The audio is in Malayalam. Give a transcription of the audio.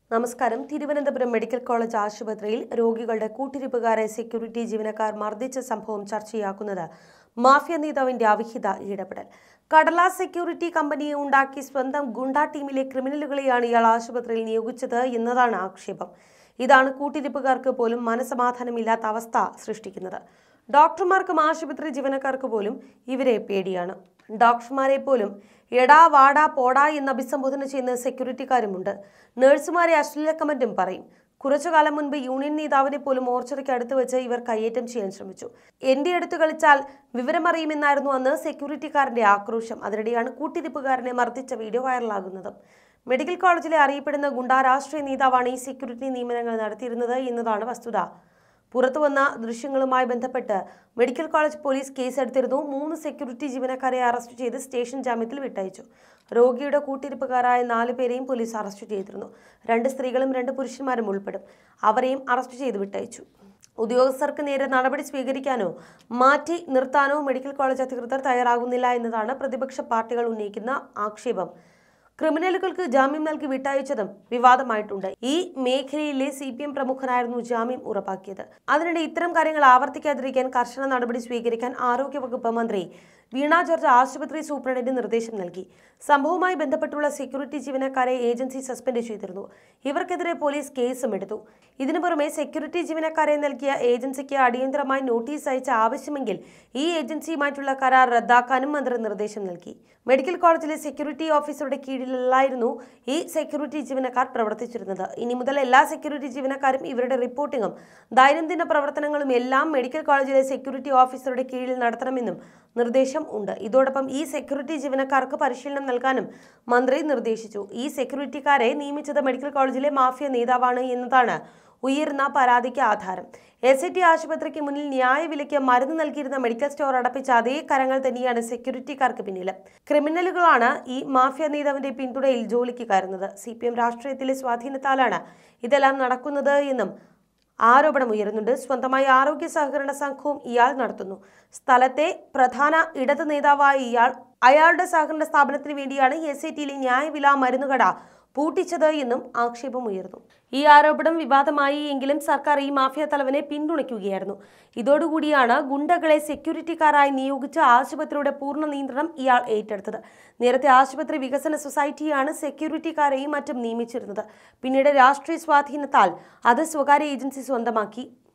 നമസ്കാരം തിരുവനന്തപുരം മെഡിക്കൽ കോളേജ് ആശുപത്രിയിൽ രോഗികളുടെ കൂട്ടിരിപ്പുകാരെ സെക്യൂരിറ്റി ജീവനക്കാർ മർദ്ദിച്ച സംഭവം ചർച്ചയാക്കുന്നത് മാഫിയ നേതാവിന്റെ അവിഹിത ഇടപെടൽ കടലാസ് സെക്യൂരിറ്റി കമ്പനിയെ ഉണ്ടാക്കി സ്വന്തം ഗുണ്ടാ ടീമിലെ ക്രിമിനലുകളെയാണ് ഇയാൾ ആശുപത്രിയിൽ നിയോഗിച്ചത് എന്നതാണ് ആക്ഷേപം ഇതാണ് കൂട്ടിരിപ്പുകാർക്ക് പോലും മനസമാധാനമില്ലാത്ത അവസ്ഥ സൃഷ്ടിക്കുന്നത് ഡോക്ടർമാർക്കും ആശുപത്രി ജീവനക്കാർക്ക് പോലും ഇവരെ പേടിയാണ് ഡോക്ടർമാരെ പോലും എടാ വാടാ പോടാ എന്ന് അഭിസംബോധന ചെയ്യുന്ന സെക്യൂരിറ്റിക്കാരുമുണ്ട് നഴ്സുമാരെ അശ്ലീല കമന്റും പറയും കുറച്ചു കാലം മുൻപ് യൂണിയൻ നേതാവിനെ പോലും മോർച്ചറിക്ക് അടുത്ത് വെച്ച് ഇവർ കയ്യേറ്റം ചെയ്യാൻ ശ്രമിച്ചു എന്റെ അടുത്ത് കളിച്ചാൽ വിവരമറിയുമെന്നായിരുന്നു അന്ന് സെക്യൂരിറ്റിക്കാരന്റെ ആക്രോശം അതിനിടെയാണ് കൂട്ടിരിപ്പുകാരനെ മർദ്ദിച്ച വീഡിയോ വൈറലാകുന്നത് മെഡിക്കൽ കോളേജിലെ അറിയപ്പെടുന്ന ഗുണ്ടാ രാഷ്ട്രീയ നേതാവാണ് ഈ സെക്യൂരിറ്റി നിയമനങ്ങൾ നടത്തിയിരുന്നത് എന്നതാണ് വസ്തുത പുറത്തു വന്ന ദൃശ്യങ്ങളുമായി ബന്ധപ്പെട്ട് മെഡിക്കൽ കോളേജ് പോലീസ് കേസെടുത്തിരുന്നു മൂന്ന് സെക്യൂരിറ്റി ജീവനക്കാരെ അറസ്റ്റ് ചെയ്ത് സ്റ്റേഷൻ ജാമ്യത്തിൽ വിട്ടയച്ചു രോഗിയുടെ കൂട്ടിരിപ്പുകാരായ നാല് പേരെയും പോലീസ് അറസ്റ്റ് ചെയ്തിരുന്നു രണ്ട് സ്ത്രീകളും രണ്ട് പുരുഷന്മാരും ഉൾപ്പെടും അവരെയും അറസ്റ്റ് ചെയ്ത് വിട്ടയച്ചു ഉദ്യോഗസ്ഥർക്ക് നേരെ നടപടി സ്വീകരിക്കാനോ മാറ്റി നിർത്താനോ മെഡിക്കൽ കോളേജ് അധികൃതർ തയ്യാറാകുന്നില്ല എന്നതാണ് പ്രതിപക്ഷ പാർട്ടികൾ ഉന്നയിക്കുന്ന ആക്ഷേപം ക്രിമിനലുകൾക്ക് ജാമ്യം നൽകി വിട്ടയച്ചതും വിവാദമായിട്ടുണ്ട് ഈ മേഖലയിലെ സി പി എം പ്രമുഖനായിരുന്നു ജാമ്യം ഉറപ്പാക്കിയത് അതിനിടെ ഇത്തരം കാര്യങ്ങൾ ആവർത്തിക്കാതിരിക്കാൻ കർശന നടപടി സ്വീകരിക്കാൻ ആരോഗ്യവകുപ്പ് മന്ത്രി വീണ ജോർജ് ആശുപത്രി സൂപ്രണ്ടിന് നിർദ്ദേശം നൽകി സംഭവവുമായി ബന്ധപ്പെട്ടുള്ള സെക്യൂരിറ്റി ജീവനക്കാരെ ഏജൻസി സസ്പെൻഡ് ചെയ്തിരുന്നു ഇവർക്കെതിരെ പോലീസ് കേസും എടുത്തു ഇതിനു പുറമെ സെക്യൂരിറ്റി ജീവനക്കാരെ നൽകിയ ഏജൻസിക്ക് അടിയന്തരമായി നോട്ടീസ് അയച്ച ആവശ്യമെങ്കിൽ ഈ ഏജൻസിയുമായിട്ടുള്ള കരാർ റദ്ദാക്കാനും മന്ത്രി നിർദ്ദേശം നൽകി മെഡിക്കൽ കോളേജിലെ സെക്യൂരിറ്റി ഓഫീസറുടെ കീഴിലല്ലായിരുന്നു ഈ സെക്യൂരിറ്റി ജീവനക്കാർ പ്രവർത്തിച്ചിരുന്നത് ഇനി മുതൽ എല്ലാ സെക്യൂരിറ്റി ജീവനക്കാരും ഇവരുടെ റിപ്പോർട്ടിങ്ങും ദൈനംദിന പ്രവർത്തനങ്ങളും എല്ലാം മെഡിക്കൽ കോളേജിലെ സെക്യൂരിറ്റി ഓഫീസറുടെ കീഴിൽ നടത്തണമെന്നും നിർദ്ദേശം ഉണ്ട് ഇതോടൊപ്പം ഈ സെക്യൂരിറ്റി ജീവനക്കാർക്ക് പരിശീലനം നൽകാനും മന്ത്രി നിർദ്ദേശിച്ചു ഈ സെക്യൂരിറ്റിക്കാരെ നിയമിച്ചത് മെഡിക്കൽ കോളേജിലെ മാഫിയ നേതാവാണ് എന്നതാണ് ഉയർന്ന പരാതിക്ക് ആധാരം എസ് ഐ ടി ആശുപത്രിക്ക് മുന്നിൽ ന്യായവിലയ്ക്ക് മരുന്ന് നൽകിയിരുന്ന മെഡിക്കൽ സ്റ്റോർ അടപ്പിച്ച അതേ കരങ്ങൾ തന്നെയാണ് സെക്യൂരിറ്റിക്കാർക്ക് പിന്നിൽ ക്രിമിനലുകളാണ് ഈ മാഫിയ നേതാവിന്റെ പിന്തുണയിൽ ജോലിക്ക് കയറുന്നത് സി പി എം രാഷ്ട്രീയത്തിലെ സ്വാധീനത്താലാണ് ഇതെല്ലാം നടക്കുന്നത് എന്നും ആരോപണം ഉയരുന്നുണ്ട് സ്വന്തമായി ആരോഗ്യ സഹകരണ സംഘവും ഇയാൾ നടത്തുന്നു സ്ഥലത്തെ പ്രധാന ഇടത് നേതാവായ ഇയാൾ അയാളുടെ സഹകരണ സ്ഥാപനത്തിന് വേണ്ടിയാണ് എസ് ഐ ടിയിലെ ന്യായവില മരുന്നുകട പൂട്ടിച്ചത് എന്നും ആക്ഷേപം ഉയർന്നു ഈ ആരോപണം വിവാദമായി എങ്കിലും സർക്കാർ ഈ മാഫിയ തലവനെ പിന്തുണയ്ക്കുകയായിരുന്നു ഇതോടുകൂടിയാണ് ഗുണ്ടകളെ സെക്യൂരിറ്റിക്കാരായി നിയോഗിച്ച ആശുപത്രിയുടെ പൂർണ്ണ നിയന്ത്രണം ഇയാൾ ഏറ്റെടുത്തത് നേരത്തെ ആശുപത്രി വികസന സൊസൈറ്റിയാണ് സെക്യൂരിറ്റിക്കാരെയും മറ്റും നിയമിച്ചിരുന്നത് പിന്നീട് രാഷ്ട്രീയ സ്വാധീനത്താൽ അത് സ്വകാര്യ ഏജൻസി സ്വന്തമാക്കി